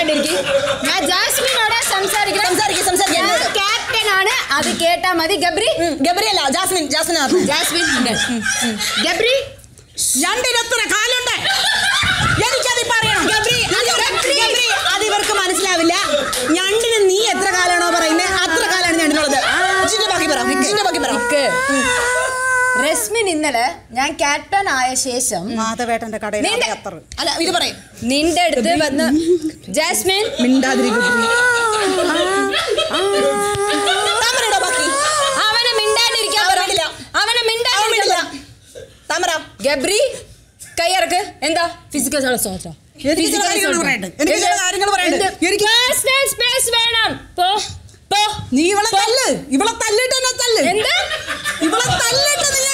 മിണ്ടാണ്ടിരിക്കും ഞാൻ ജാസ്മിനോട് സംസാരിക്കണം സംസാരിക്ക്, സംസാരിക്ക്. ഞാൻ ക്യാപ്റ്റൻ ആണ് അത് കേട്ടാ മതി ഗബ്രി ഗബ്രിയല്ല ജാസ്മിൻ ജാസ്മിൻ ആയിരുന്നു ജാസ്മിൻ ഉണ്ട്. ഗബ്രി രണ്ടിനെത്ര കാലുണ്ട് എനിക്കതിപ്പോ അറിയണം ഗബ്രി അത് ഗബ്രി അത് ഇവർക്ക് മനസ്സിലാവില്ല ഞണ്ടിന് നീ എത്ര കാലാണോ പറയുന്നത് അത്ര കാലാണ് ഞണ്ടിനുള്ളത് ജിന്റെ ബാക്കി പറ ജിന്റെ ബാക്കി പറ നിക്ക്. റസ്മിൻ ഇന്നലെ ഞാൻ ക്യാപ്റ്റൻ ആയ ശേഷം മാധവേട്ടന്റെ കടയിൽ നീണ്ട- അതേ അത്ര അല്ല ഇത് പറയും നിന്റെ അടുത്ത് വന്ന് ജാസ്മിൻ മിണ്ടാതിരിക്കും താമരയുടെ ബാക്കി അവനെ മിണ്ടാണ്ടിരിക്കാൻ അവൻ പറ. മിണ്ടില്ല. അവനെ അവൻ മിണ്ടാണ്ടിരിക്കാൻ മിണ്ടില്ല പറ. താമര ഗബ്രി കൈയിറക്ക് എന്താ ഫിസിക്കൽ എനിക്ക് ചില കാര്യങ്ങൾ പറയട്ടെ. എനിക്ക് ചില കാര്യങ്ങൾ പറയട്ടെ. എനിക്ക് സ്പേസ് വേണം പോ പോ നീ ഇവളെ തല്ല് ഇവളെ തല്ലിട്ട് എന്നെ തല്ല് എന്താ ഇവളെ തല്ലിട്ട് നീ